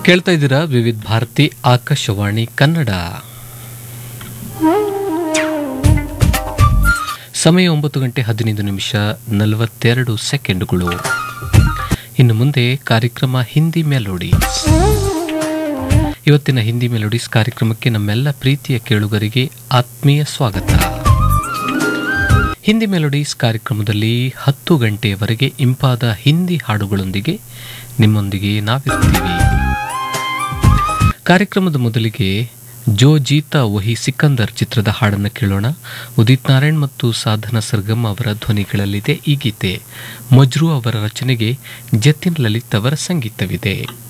ಕೇಳ್ತಾ ಇದ್ದೀರಾ ವಿವಿಧ ಭಾರತಿ ಆಕಾಶವಾಣಿ ಕನ್ನಡ ಸಮಯ ಒಂಬತ್ತು ಗಂಟೆ ಹದಿನೈದು ನಿಮಿಷ ನಲವತ್ತೆರಡು ಸೆಕೆಂಡುಗಳು ಇನ್ನು ಮುಂದೆ ಕಾರ್ಯಕ್ರಮ ಹಿಂದಿ ಮೆಲೋಡೀಸ್ ಇವತ್ತಿನ ಹಿಂದಿ ಮೆಲೋಡೀಸ್ ಕಾರ್ಯಕ್ರಮಕ್ಕೆ ನಮ್ಮೆಲ್ಲ ಪ್ರೀತಿಯ ಕೇಳುಗರಿಗೆ ಆತ್ಮೀಯ ಸ್ವಾಗತ ಹಿಂದಿ ಮೆಲೋಡೀಸ್ ಕಾರ್ಯಕ್ರಮದಲ್ಲಿ ಹತ್ತು ಗಂಟೆಯವರೆಗೆ ಇಂಪಾದ ಹಿಂದಿ ಹಾಡುಗಳೊಂದಿಗೆ ನಿಮ್ಮೊಂದಿಗೆ ನಾವಿರ್ತೀವಿ ಕಾರ್ಯಕ್ರಮದ ಮೊದಲಿಗೆ ಜೋ ಜೀತಾ ವಹಿ ಸಿಕಂದರ್ ಚಿತ್ರದ ಹಾಡನ್ನು ಕೇಳೋಣ ಉದಿತ್ ನಾರಾಯಣ್ ಮತ್ತು ಸಾಧನಾ ಸರ್ಗಮ್ ಅವರ ಧ್ವನಿಗಳಲ್ಲಿದೆ ಈ ಗೀತೆ ಮಜ್ರು ಅವರ ರಚನೆಗೆ ಜತಿನ್ ಲಲಿತ್ ಅವರ ಸಂಗೀತವಿದೆ